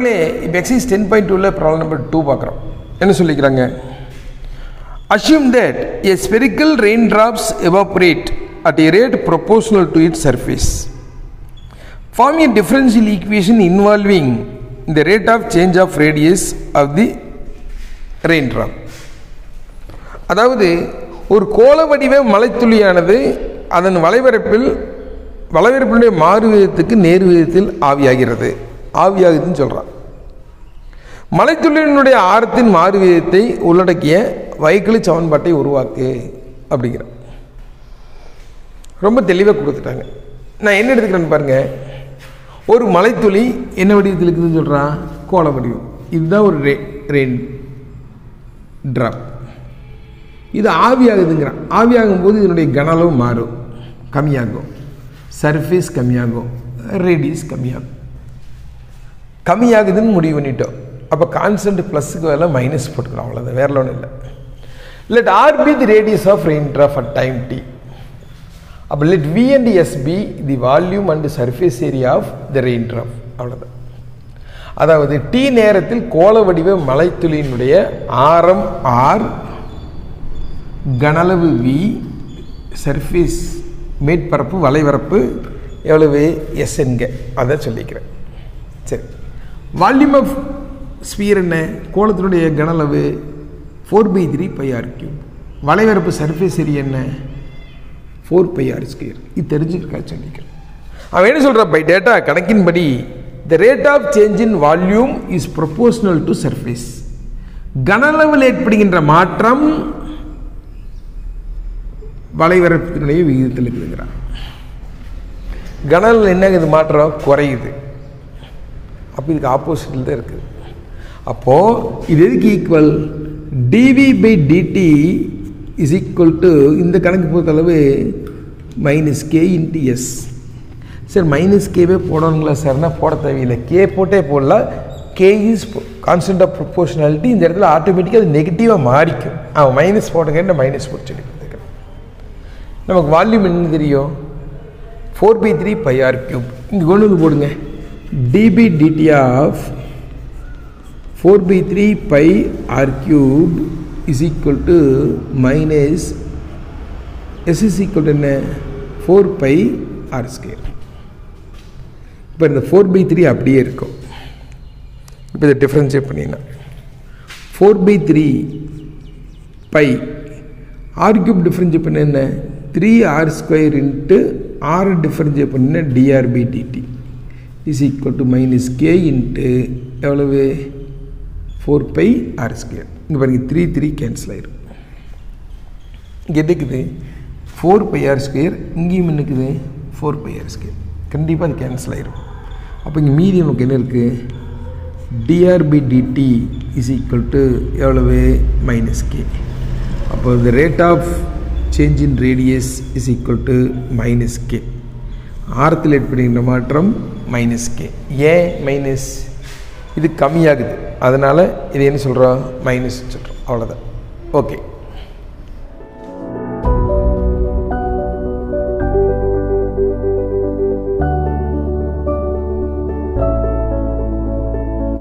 மாணவர்களே இப்போ exercise ten point டூவில் ப்ராப்ளம் நம்பர் டூ பார்க்குறோம் என்ன சொல்லிக்கிறாங்க assume that a spherical raindrops evaporate at a rate proportional to its surface form a differential equation involving the rate of change of radius of the raindrop அதாவது ஒரு கோள வடிவ மலைத்துளியானது அதன் வளைவரப்பில் வளைவரப்பினுடைய மாறு விதத்துக்கு நேர் விதத்தில் ஆவியாகிறது ஆவியாகுதுன்னு சொல்கிறான் மலைத்துளியினுடைய ஆரத்தின் மாறு விதத்தை உள்ளடக்கிய வைக்கிளி சமன்பாட்டை உருவாக்கு அப்படிங்கிற ரொம்ப தெளிவாக கொடுத்துட்டாங்க நான் என்ன எடுத்துக்கிறேன்னு பாருங்க ஒரு மலைத்துளி என்ன வடிவத்தில் இருக்குதுன்னு சொல்கிறான் கோள வடிவம் இதுதான் ஒரு ரே ரெயின் ட்ராப் இது ஆவியாகுதுங்கிறான் ஆவியாகும் போது இதனுடைய கனளவு மாறும் கம்மியாகும் சர்ஃபேஸ் கம்மியாகும் ரேடியஸ் கம்மியாகும் கம்மியாகுதுன்னு முடிவு பண்ணிட்டோம் அப்போ கான்ஸ்டன்ட் ப்ளஸுக்கு வேலை மைனஸ் போட்டுக்கலாம் அவ்வளோதான் வேற ஒன்றும் இல்லை let r be the radius of rain drop at time t அப்போ let V and S be the volume and surface area of the rain drop அவ்வளோதான் அதாவது டி நேரத்தில் கோள வடிவ மலைத்துளியினுடைய ஆரம் ஆர் கனளவு வி சர்ஃபேஸ் மேற்பரப்பு வலைவரப்பு எவ்வளவு எஸ் என்க அதை சொல்லிக்கிறேன் சரி வால்யூம் ஆஃப் ஸ்பியர் என்ன கோலத்தினுடைய கனளவு four by three pi r cube வலைவரப்பு சர்ஃபேஸ் ஏரியா என்ன ஃபோர் பை ஆர் ஸ்கொயர் இது தெரிஞ்சுருக்கா சொல்லிக்கிறேன் அவன் என்ன சொல்கிறான் பை டேட்டா கணக்கின்படி the rate of change in volume is proportional to surface கனளவில் ஏற்படுகின்ற மாற்றம் வலைவரப்பினுடைய விகிதத்தில் இருக்குதுங்கிறான் கனல் என்ன இது மாற்றம் குறையுது அப்போ இதுக்கு ஆப்போசிட்டில் தான் இருக்குது அப்போது இது எதுக்கு equal dV by dt is equal to இந்த கணக்கு பொறுத்தளவு minus k into S sir minus கேவே போடணுங்களா சார்னா போட தேவையில்லை கே போட்டே போடலாம் k is constant of proportionality இந்த இடத்துல ஆட்டோமேட்டிக்காக அது நெகட்டிவாக மாறிக்கும் அவன் மைனஸ் போடுங்க மைனஸ் போட்டு சொல்லி கொடுத்துருக்கேன் நமக்கு வால்யூம் என்ன தெரியும் four by three pi r cube இங்கே கொண்டு வந்து போடுங்க d by dt of four by three pi r cube is equal to minus S is equal to என்ன ஃபோர் பை ஆர் ஸ்கேர் இப்போ இந்த ஃபோர் பை த்ரீ அப்படியே இருக்கும் இப்போ இதை டிஃப்ரென்ஷியேட் பண்ணினா four by three pi r cube differentiate பண்ண என்ன three r square into r differentiate பண்ண dr by dt is equal to minus k into எவ்வளவு ஃபோர் பை ஆர் ஸ்கொயர் இங்கே பாருங்கள் த்ரீ த்ரீ கேன்சல் ஆயிரும் இங்கே எதுக்குது ஃபோர் பை ஆர் ஸ்கொயர் இங்கேயும் என்னக்குது ஃபோர் பை ஆர் ஸ்கொயர் கண்டிப்பாக அது கேன்சல் ஆயிரும் அப்போ இங்கே மீதி நமக்கு என்ன இருக்குது dr by dt is equal to எவ்வளவு மைனஸ் கே அப்போ the rate of change in radius is equal to minus k ஆரத்தில் ஏற்படுகின்ற மாற்றம் மைனஸ் கே ஏன் மைனஸ் இது கம்மியாகுது அதனால் இது என்ன சொல்கிறோம் மைனஸ் சொல்கிறோம் அவ்வளோதான் ஓகே